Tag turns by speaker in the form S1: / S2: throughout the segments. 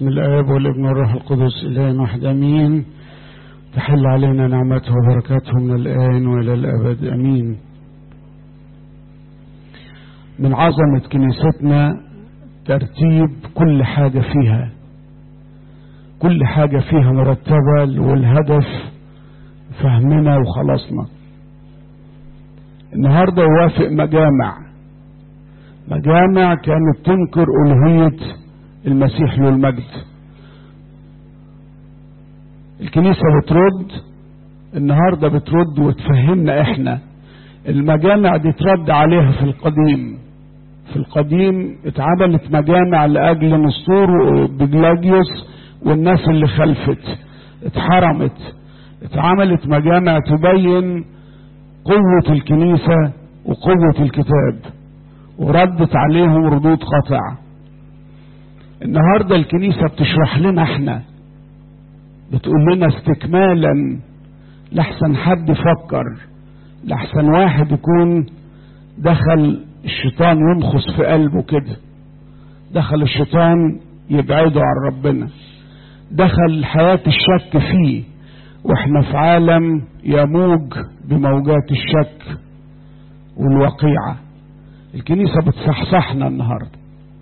S1: باسم الآب والابن والروح القدس إله واحد أمين تحل علينا نعمته وبركاته من الآن وإلى الأبد أمين من عظمة كنيستنا ترتيب كل حاجة فيها كل حاجة فيها مرتبة والهدف فهمنا وخلصنا النهاردة يوافق مجامع مجامع كانت تنكر ألوهية المسيح له المجد الكنيسة بترد النهاردة بترد وتفهمنا احنا المجامع دي ترد عليها في القديم في القديم اتعملت مجامع لأجل نسطور وبجلاجيوس والناس اللي خلفت اتحرمت اتعملت مجامع تبين قوة الكنيسة وقوة الكتاب وردت عليهم ردود قاطعة النهاردة الكنيسة بتشرح لنا احنا بتقول لنا استكمالا لحسن حد يفكر لحسن واحد يكون دخل الشيطان ينخص في قلبه كده دخل الشيطان يبعده عن ربنا دخل حياة الشك فيه واحنا في عالم يموج بموجات الشك والوقيعة الكنيسة بتصحصحنا النهاردة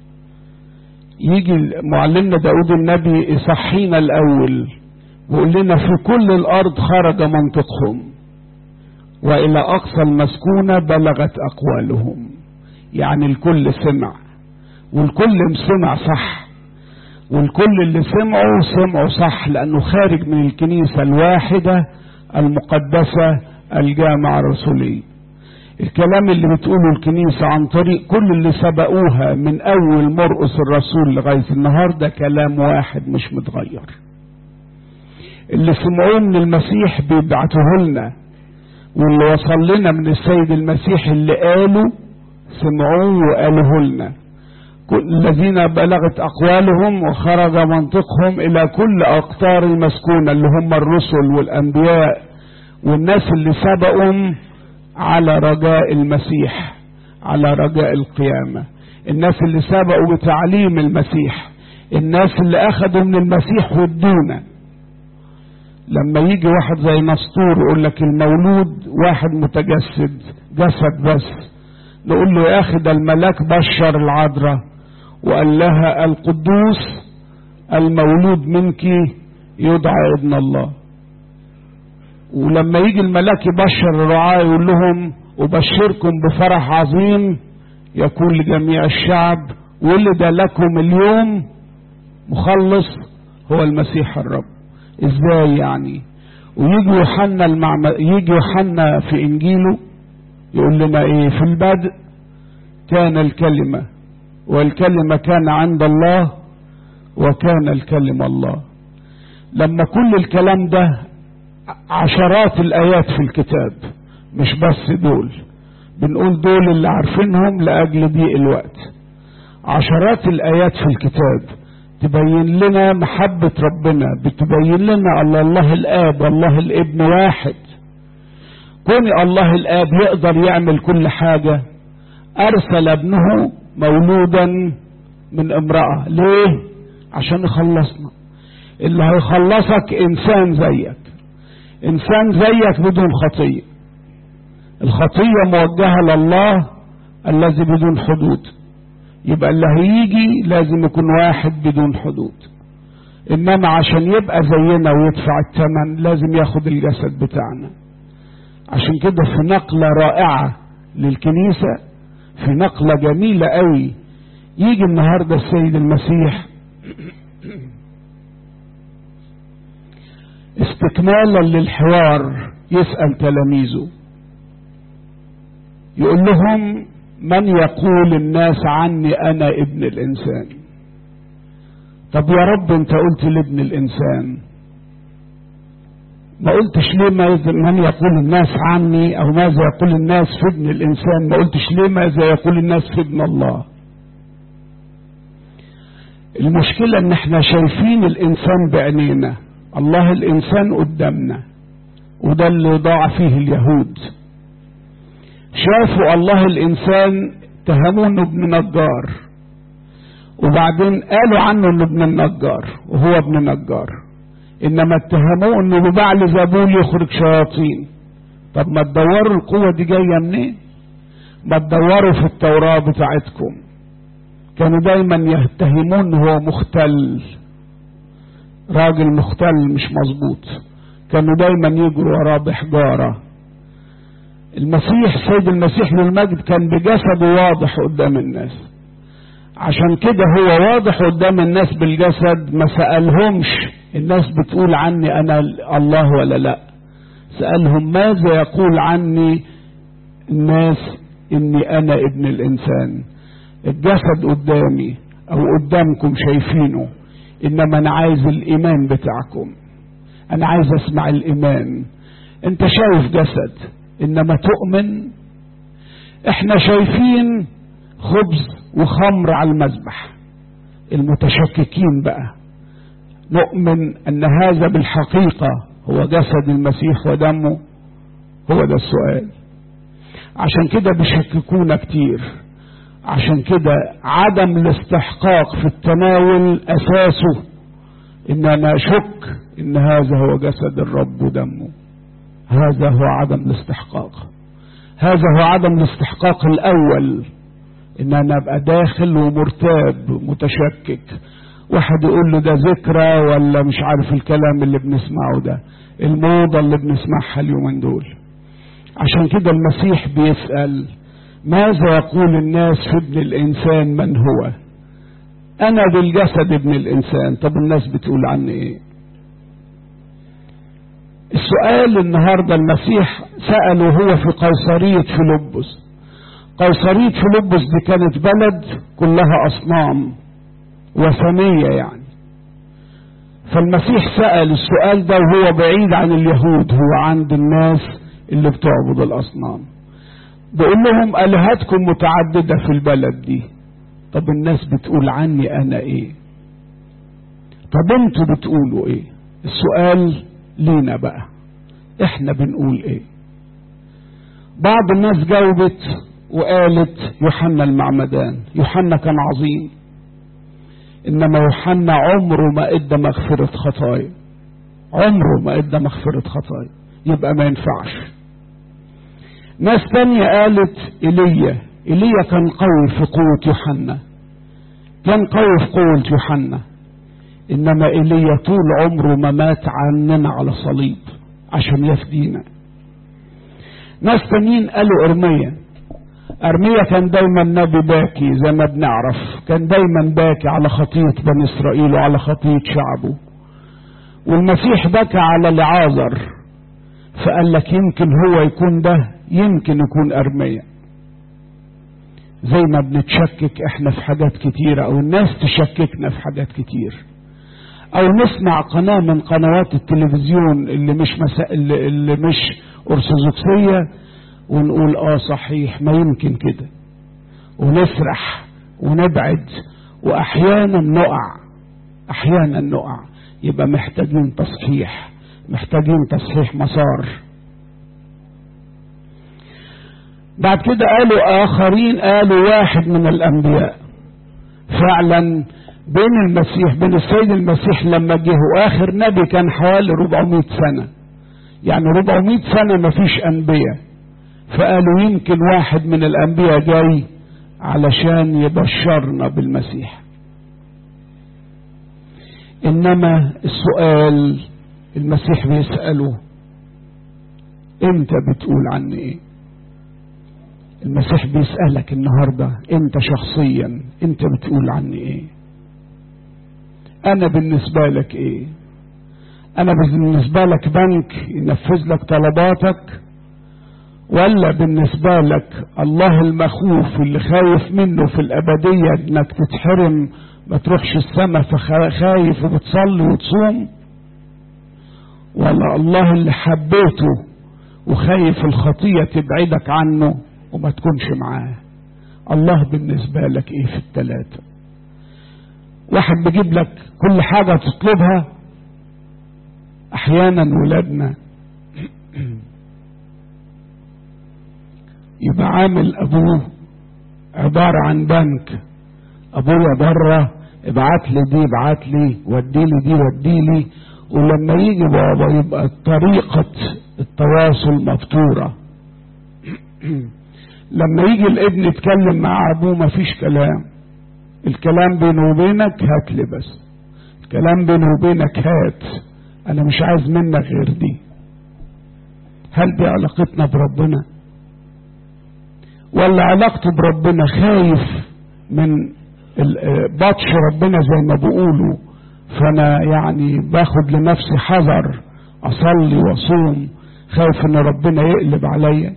S1: يجي معلمنا داود النبي يصحينا الأول ويقول لنا في كل الأرض خرج منطقهم وإلى أقصى المسكونة بلغت أقوالهم يعني الكل سمع والكل سمع صح والكل اللي سمعوا سمعوا صح لأنه خارج من الكنيسة الواحدة المقدسة الجامعة الرسولية الكلام اللي بتقوله الكنيسة عن طريق كل اللي سبقوها من أول مرقس الرسول لغاية النهاردة كلام واحد مش متغير اللي سمعوه من المسيح بيبعتوه لنا واللي وصل لنا من السيد المسيح اللي قالوا سمعوه وقالوه لنا الذين بلغت أقوالهم وخرج منطقهم إلى كل أقطار المسكونة اللي هم الرسل والأنبياء والناس اللي سبقهم على رجاء المسيح على رجاء القيامة الناس اللي سبقوا بتعليم المسيح الناس اللي أخذوا من المسيح ودونا لما يجي واحد زي نسطور يقول لك المولود واحد متجسد جسد بس نقول له يا أخي ده الملاك بشر العذراء وقال لها القدوس المولود منك يدعى ابن الله ولما يجي الملاك يبشر الرعاة يقول لهم أبشركم بفرح عظيم يكون لجميع الشعب ولد لكم اليوم مخلص هو المسيح الرب ازاي يعني ويجي يوحنا المعم... يجي يوحنا في انجيله يقول لنا ايه في البدء كان الكلمه والكلمه كان عند الله وكان الكلمه الله لما كل الكلام ده عشرات الايات في الكتاب مش بس دول بنقول دول اللي عارفينهم لاجل ضيق الوقت عشرات الايات في الكتاب تبين لنا محبة ربنا بتبين لنا الله الله الآب الله الابن واحد كون الله الآب يقدر يعمل كل حاجة أرسل ابنه مولودا من امرأة ليه؟ عشان يخلصنا اللي هيخلصك إنسان زيك إنسان زيك بدون خطية الخطية موجهة لله الذي بدون حدود يبقى اللي هيجي لازم يكون واحد بدون حدود انما عشان يبقى زينا ويدفع الثمن لازم ياخد الجسد بتاعنا عشان كده في نقلة رائعة للكنيسة في نقلة جميلة قوي يجي النهاردة السيد المسيح استكمالا للحوار يسأل تلاميذه يقول لهم من يقول الناس عني انا ابن الانسان طب يا رب انت قلت لابن الانسان ما قلتش ليه من يقول الناس عني او ماذا يقول الناس في ابن الانسان ما قلتش ليه ماذا يقول الناس في ابن الله المشكلة ان احنا شايفين الانسان بعينينا الله الانسان قدامنا وده اللي ضاع فيه اليهود شافوا الله الانسان اتهمونه ابن نجار وبعدين قالوا عنه انه ابن النجار وهو ابن نجار انما اتهموه انه ببعل زبول يخرج شياطين طب ما تدوروا القوة دي جاية منين ما تدوروا في التوراة بتاعتكم كانوا دايما يتهمون ان هو مختل راجل مختل مش مظبوط كانوا دايما يجروا وراه بحجارة المسيح سيد المسيح للمجد كان بجسده واضح قدام الناس عشان كده هو واضح قدام الناس بالجسد ما سألهمش الناس بتقول عني انا الله ولا لا سألهم ماذا يقول عني الناس اني انا ابن الانسان الجسد قدامي او قدامكم شايفينه انما انا عايز الايمان بتاعكم انا عايز اسمع الايمان انت شايف جسد انما تؤمن احنا شايفين خبز وخمر على المذبح المتشككين بقى نؤمن ان هذا بالحقيقة هو جسد المسيح ودمه هو ده السؤال عشان كده بيشككونا كتير عشان كده عدم الاستحقاق في التناول اساسه ان انا اشك ان هذا هو جسد الرب ودمه هذا هو عدم الاستحقاق هذا هو عدم الاستحقاق الاول ان انا ابقى داخل ومرتاب متشكك واحد يقول له ده ذكرى ولا مش عارف الكلام اللي بنسمعه ده الموضة اللي بنسمعها اليومين دول عشان كده المسيح بيسأل ماذا يقول الناس في ابن الانسان من هو انا بالجسد ابن الانسان طب الناس بتقول عني ايه السؤال النهاردة المسيح سأله هو في قيصرية فيلبس قيصرية فيلبس دي كانت بلد كلها أصنام وثنية يعني فالمسيح سأل السؤال ده وهو بعيد عن اليهود هو عند الناس اللي بتعبد الأصنام بقول لهم آلهتكم متعددة في البلد دي طب الناس بتقول عني أنا إيه طب انتوا بتقولوا إيه السؤال لينا بقى احنا بنقول ايه بعض الناس جاوبت وقالت يوحنا المعمدان يوحنا كان عظيم انما يوحنا عمره ما ادى مغفرة خطايا عمره ما ادى مغفرة خطايا يبقى ما ينفعش ناس تانية قالت ايليا ايليا كان قوي في قوة يوحنا كان قوي في قوة يوحنا انما ايليا طول عمره ما مات عننا على صليب عشان يفدينا ناس تانيين قالوا ارميا ارميا كان دايما نبي باكي زي ما بنعرف كان دايما باكي على خطية بني اسرائيل وعلى خطية شعبه والمسيح بكى على لعازر فقال لك يمكن هو يكون ده يمكن يكون ارميا زي ما بنتشكك احنا في حاجات كتيرة او الناس تشككنا في حاجات كتير او نسمع قناة من قنوات التلفزيون اللي مش مسا... اللي, اللي مش ارثوذكسية ونقول اه صحيح ما يمكن كده ونسرح ونبعد واحيانا نقع احيانا نقع يبقى محتاجين تصحيح محتاجين تصحيح مسار بعد كده قالوا اخرين قالوا واحد من الانبياء فعلا بين المسيح بين السيد المسيح لما جه واخر نبي كان حوالي 400 سنة يعني 400 سنة ما فيش انبياء فقالوا يمكن واحد من الانبياء جاي علشان يبشرنا بالمسيح انما السؤال المسيح بيسأله انت بتقول عني ايه المسيح بيسألك النهاردة انت شخصيا انت بتقول عني ايه انا بالنسبة لك ايه انا بالنسبة لك بنك ينفذ لك طلباتك ولا بالنسبة لك الله المخوف اللي خايف منه في الابدية انك تتحرم ما تروحش السماء فخايف وبتصلي وتصوم ولا الله اللي حبيته وخايف الخطية تبعدك عنه وما تكونش معاه الله بالنسبة لك ايه في التلاتة واحد بيجيب لك كل حاجة تطلبها احيانا ولادنا يبقى عامل ابوه عبارة عن بنك ابويا بره ابعت لي دي ابعت لي ودي لي دي ودي لي ولما يجي بابا يبقى طريقة التواصل مفتورة لما يجي الابن يتكلم مع ابوه مفيش كلام الكلام بينه وبينك هات لي بس الكلام بينه وبينك هات انا مش عايز منك غير دي هل دي علاقتنا بربنا ولا علاقته بربنا خايف من بطش ربنا زي ما بيقولوا فانا يعني باخد لنفسي حذر اصلي واصوم خايف ان ربنا يقلب عليا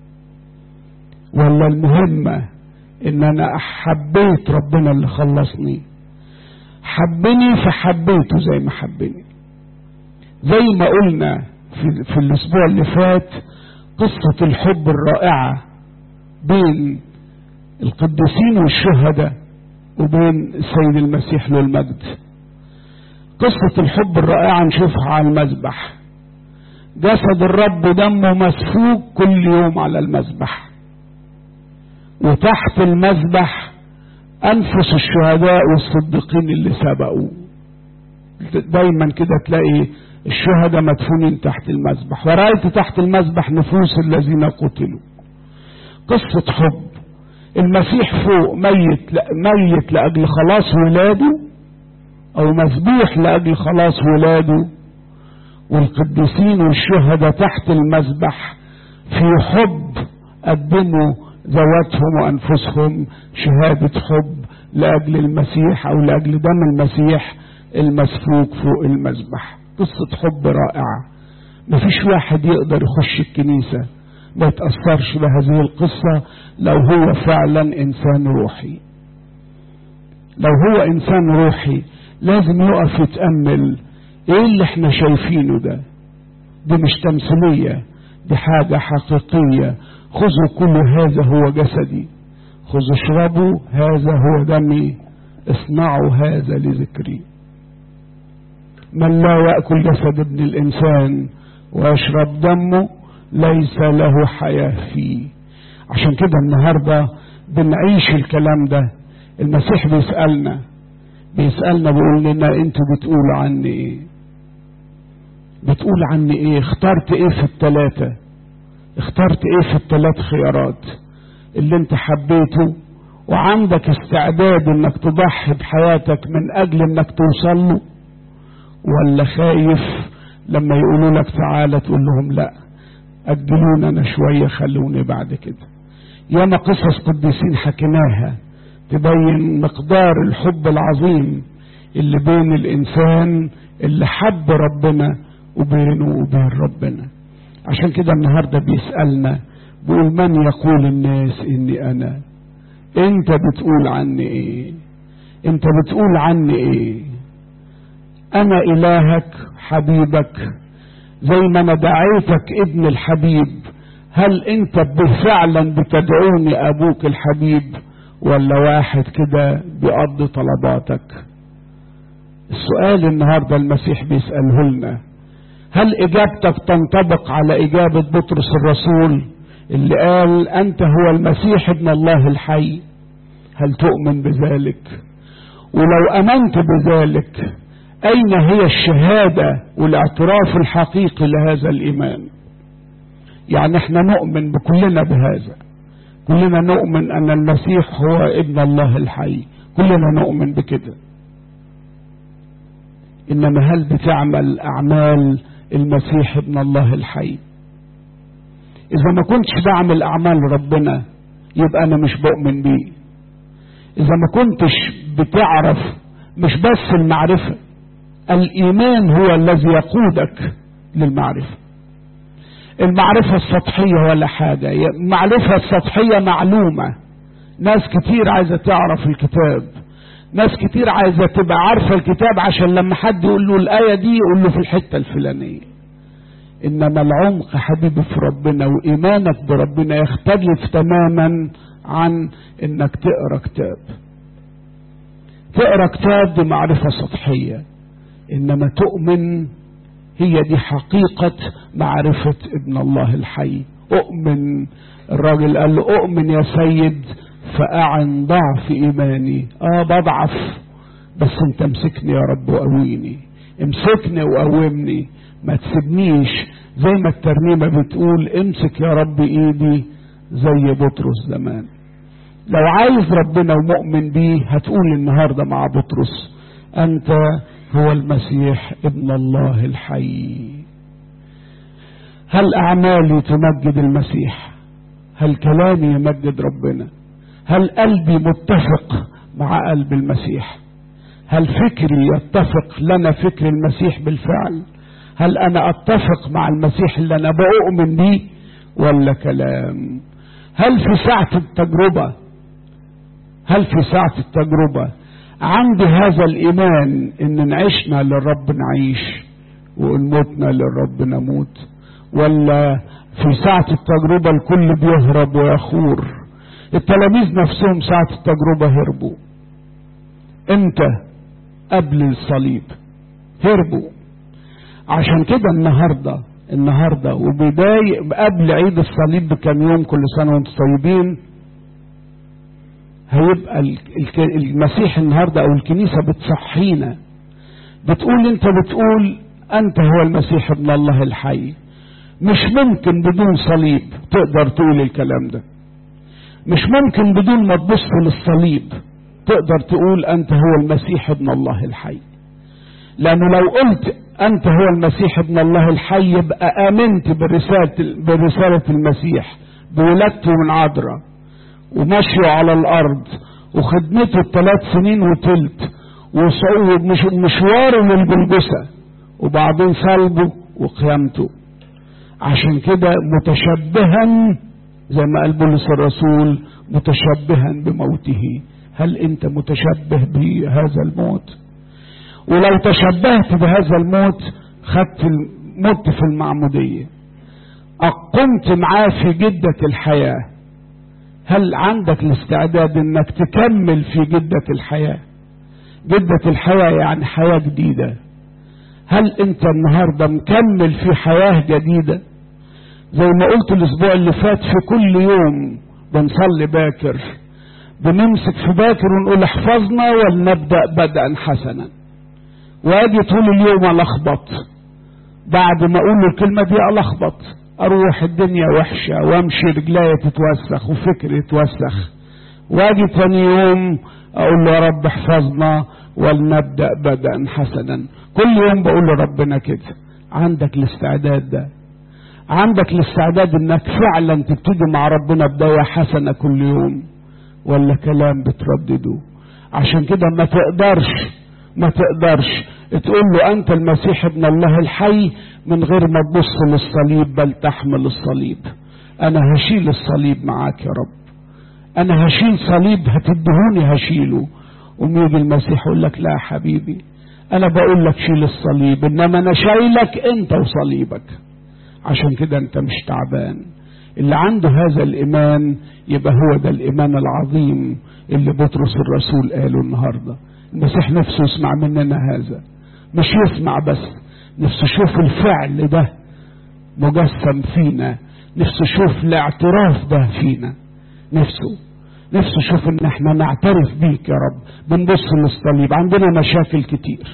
S1: ولا المهمة ان انا حبيت ربنا اللي خلصني حبني فحبيته زي ما حبني زي ما قلنا في, في الاسبوع اللي فات قصة الحب الرائعة بين القديسين والشهداء وبين السيد المسيح له المجد قصة الحب الرائعة نشوفها على المذبح جسد الرب دمه مسفوك كل يوم على المذبح وتحت المذبح أنفس الشهداء والصديقين اللي سبقوا دايما كده تلاقي الشهداء مدفونين تحت المذبح ورأيت تحت المذبح نفوس الذين قتلوا قصة حب المسيح فوق ميت لا ميت لأجل خلاص ولاده أو مذبوح لأجل خلاص ولاده والقديسين والشهداء تحت المذبح في حب قدموا ذواتهم وأنفسهم شهادة حب لأجل المسيح أو لأجل دم المسيح المسفوك فوق المذبح قصة حب رائعة مفيش واحد يقدر يخش الكنيسة ما يتأثرش بهذه القصة لو هو فعلا إنسان روحي لو هو إنسان روحي لازم يقف يتأمل إيه اللي احنا شايفينه ده دي مش تمثيلية دي حاجة حقيقية خذوا كل هذا هو جسدي خذوا اشربوا هذا هو دمي اصنعوا هذا لذكري من لا يأكل جسد ابن الإنسان ويشرب دمه ليس له حياة فيه عشان كده النهاردة بنعيش الكلام ده المسيح بيسألنا بيسألنا بيقول لنا انتوا بتقولوا عني ايه بتقول عني ايه اخترت ايه في التلاتة اخترت ايه في التلات خيارات اللي انت حبيته وعندك استعداد انك تضحي بحياتك من اجل انك توصل له ولا خايف لما يقولوا لك تعالى تقول لهم لا أجلونا أنا شوية خلوني بعد كده ياما قصص قديسين حكيناها تبين مقدار الحب العظيم اللي بين الإنسان اللي حب ربنا وبينه وبين ربنا عشان كده النهاردة بيسألنا بيقول من يقول الناس إني أنا أنت بتقول عني إيه أنت بتقول عني إيه أنا إلهك حبيبك زي ما انا دعيتك ابن الحبيب هل انت فعلا بتدعوني ابوك الحبيب ولا واحد كده بيقضي طلباتك السؤال النهارده المسيح بيساله لنا هل اجابتك تنطبق على اجابه بطرس الرسول اللي قال انت هو المسيح ابن الله الحي هل تؤمن بذلك ولو امنت بذلك أين هي الشهادة والاعتراف الحقيقي لهذا الإيمان يعني احنا نؤمن بكلنا بهذا كلنا نؤمن أن المسيح هو ابن الله الحي كلنا نؤمن بكده إنما هل بتعمل أعمال المسيح ابن الله الحي إذا ما كنتش بعمل أعمال ربنا يبقى أنا مش بؤمن بيه إذا ما كنتش بتعرف مش بس المعرفة الإيمان هو الذي يقودك للمعرفة المعرفة السطحية ولا حاجة المعرفة السطحية معلومة ناس كتير عايزة تعرف الكتاب ناس كتير عايزة تبقى عارفة الكتاب عشان لما حد يقول له الآية دي يقول له في الحتة الفلانية إنما العمق حبيبي في ربنا وإيمانك بربنا يختلف تماما عن إنك تقرأ كتاب تقرأ كتاب دي معرفة سطحية انما تؤمن هي دي حقيقة معرفة ابن الله الحي اؤمن الراجل قال له اؤمن يا سيد فأعن ضعف إيماني آه بضعف بس أنت امسكني يا رب وقويني امسكني وقومني ما تسيبنيش زي ما الترنيمة بتقول امسك يا رب ايدي زي بطرس زمان لو عايز ربنا ومؤمن بيه هتقول النهارده مع بطرس انت هو المسيح ابن الله الحي هل اعمالي تمجد المسيح هل كلامي يمجد ربنا هل قلبي متفق مع قلب المسيح هل فكري يتفق لنا فكر المسيح بالفعل هل انا اتفق مع المسيح اللي انا بؤمن بيه ولا كلام هل في ساعة التجربة هل في ساعة التجربة عندي هذا الإيمان إن نعيشنا للرب نعيش وإن متنا للرب نموت ولا في ساعة التجربة الكل بيهرب ويخور التلاميذ نفسهم ساعة التجربة هربوا امتى قبل الصليب هربوا عشان كده النهاردة النهاردة وبداية قبل عيد الصليب بكام يوم كل سنة وانتم طيبين هيبقى المسيح النهاردة او الكنيسة بتصحينا بتقول انت بتقول انت هو المسيح ابن الله الحي مش ممكن بدون صليب تقدر تقول الكلام ده مش ممكن بدون ما تبص للصليب تقدر تقول انت هو المسيح ابن الله الحي لانه لو قلت انت هو المسيح ابن الله الحي يبقى امنت برسالة, برسالة المسيح بولادته من عذراء ومشيه على الارض وخدمته الثلاث سنين وتلت ومشواره للجلجسة وبعدين صلبه وقيامته عشان كده متشبها زي ما قال بولس الرسول متشبها بموته هل انت متشبه بهذا الموت ولو تشبهت بهذا الموت خدت الموت في المعمودية أقمت معاه في جدة الحياة هل عندك الاستعداد انك تكمل في جدة الحياة جدة الحياة يعني حياة جديدة هل انت النهاردة مكمل في حياة جديدة زي ما قلت الاسبوع اللي فات في كل يوم بنصلي باكر بنمسك في باكر ونقول احفظنا ولنبدأ بدءا حسنا واجي طول اليوم الخبط بعد ما اقول له الكلمة دي الخبط اروح الدنيا وحشة وامشي رجليا تتوسخ وفكري يتوسخ واجي تاني يوم اقول له يا رب احفظنا ولنبدأ بدءا حسنا كل يوم بقول لربنا كده عندك الاستعداد ده عندك الاستعداد انك فعلا تبتدي مع ربنا بداية حسنة كل يوم ولا كلام بتردده عشان كده ما تقدرش ما تقدرش تقول له انت المسيح ابن الله الحي من غير ما تبص للصليب بل تحمل الصليب انا هشيل الصليب معاك يا رب انا هشيل صليب هتدهوني هشيله وميجي المسيح يقول لك لا حبيبي انا بقول لك شيل الصليب انما انا شايلك انت وصليبك عشان كده انت مش تعبان اللي عنده هذا الايمان يبقى هو ده الايمان العظيم اللي بطرس الرسول قاله النهارده المسيح نفسه يسمع مننا هذا مش يسمع بس نفسه يشوف الفعل ده مجسم فينا نفسه يشوف الاعتراف ده فينا نفسه نفسه يشوف ان احنا نعترف بيك يا رب بنبص للصليب عندنا مشاكل كتير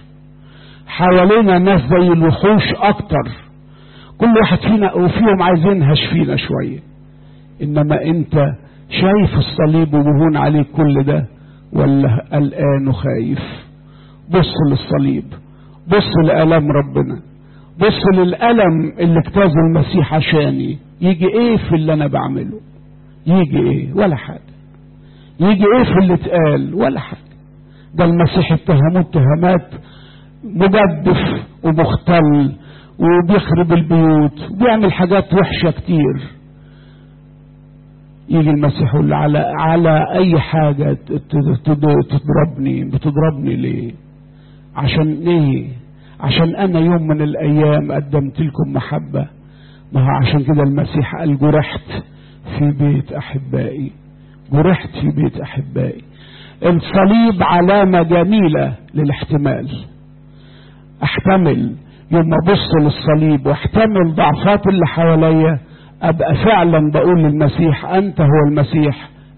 S1: حوالينا ناس زي الوحوش اكتر كل واحد فينا وفيهم عايزين هشفينا شوية انما انت شايف الصليب ومهون عليك كل ده ولا قلقان وخايف بص للصليب بص لألم ربنا بص للألم اللي اجتازه المسيح عشاني يجي ايه في اللي انا بعمله يجي ايه ولا حاجة يجي ايه في اللي اتقال ولا حاجة ده المسيح اتهموه اتهامات مجدف ومختل وبيخرب البيوت وبيعمل حاجات وحشة كتير يجي المسيح يقول على على اي حاجة تضربني بتضربني ليه عشان ايه عشان انا يوم من الايام قدمت لكم محبة ما هو عشان كده المسيح قال جرحت في بيت احبائي جرحت في بيت احبائي الصليب علامة جميلة للاحتمال احتمل يوم ابص للصليب واحتمل ضعفات اللي حواليا ابقى فعلا بقول للمسيح انت هو المسيح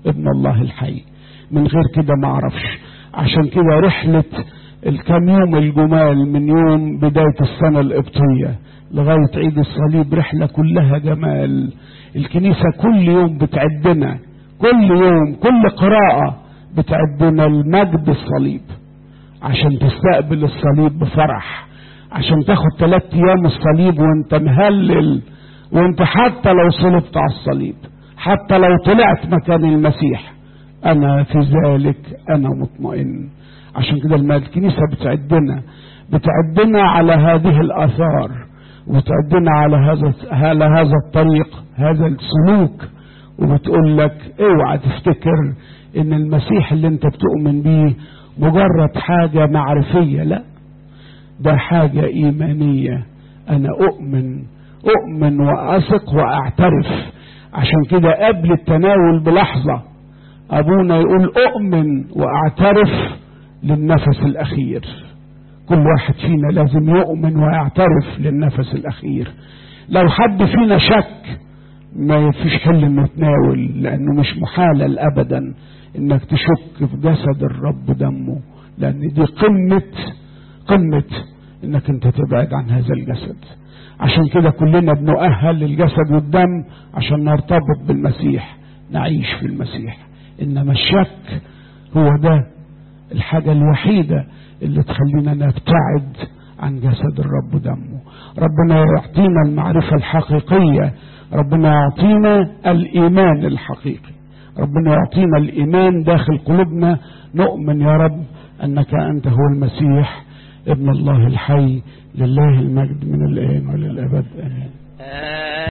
S1: ابن الله الحي من غير كده ما اعرفش عشان كده رحلة الكام يوم الجمال من يوم بداية السنة القبطية لغاية عيد الصليب رحلة كلها جمال الكنيسة كل يوم بتعدنا كل يوم كل قراءة بتعدنا المجد الصليب عشان تستقبل الصليب بفرح عشان تاخد ثلاث ايام الصليب وانت مهلل وانت حتى لو صلبت على الصليب حتى لو طلعت مكان المسيح انا في ذلك انا مطمئن عشان كده الكنيسه بتعدنا بتعدنا على هذه الاثار وبتعدنا على هذا على هذا الطريق هذا السلوك وبتقول لك اوعى تفتكر ان المسيح اللي انت بتؤمن بيه مجرد حاجه معرفيه لا ده حاجه ايمانيه انا اؤمن اؤمن واثق واعترف عشان كده قبل التناول بلحظه ابونا يقول اؤمن واعترف للنفس الاخير كل واحد فينا لازم يؤمن ويعترف للنفس الاخير لو حد فينا شك ما فيش حل انه يتناول لانه مش محالل ابدا انك تشك في جسد الرب دمه لان دي قمه قمه انك انت تبعد عن هذا الجسد عشان كده كلنا بنؤهل للجسد والدم عشان نرتبط بالمسيح نعيش في المسيح انما الشك هو ده الحاجة الوحيدة اللي تخلينا نبتعد عن جسد الرب ودمه ربنا يعطينا المعرفة الحقيقية ربنا يعطينا الإيمان الحقيقي ربنا يعطينا الإيمان داخل قلوبنا نؤمن يا رب أنك أنت هو المسيح ابن الله الحي لله المجد من الآن وللأبد آمين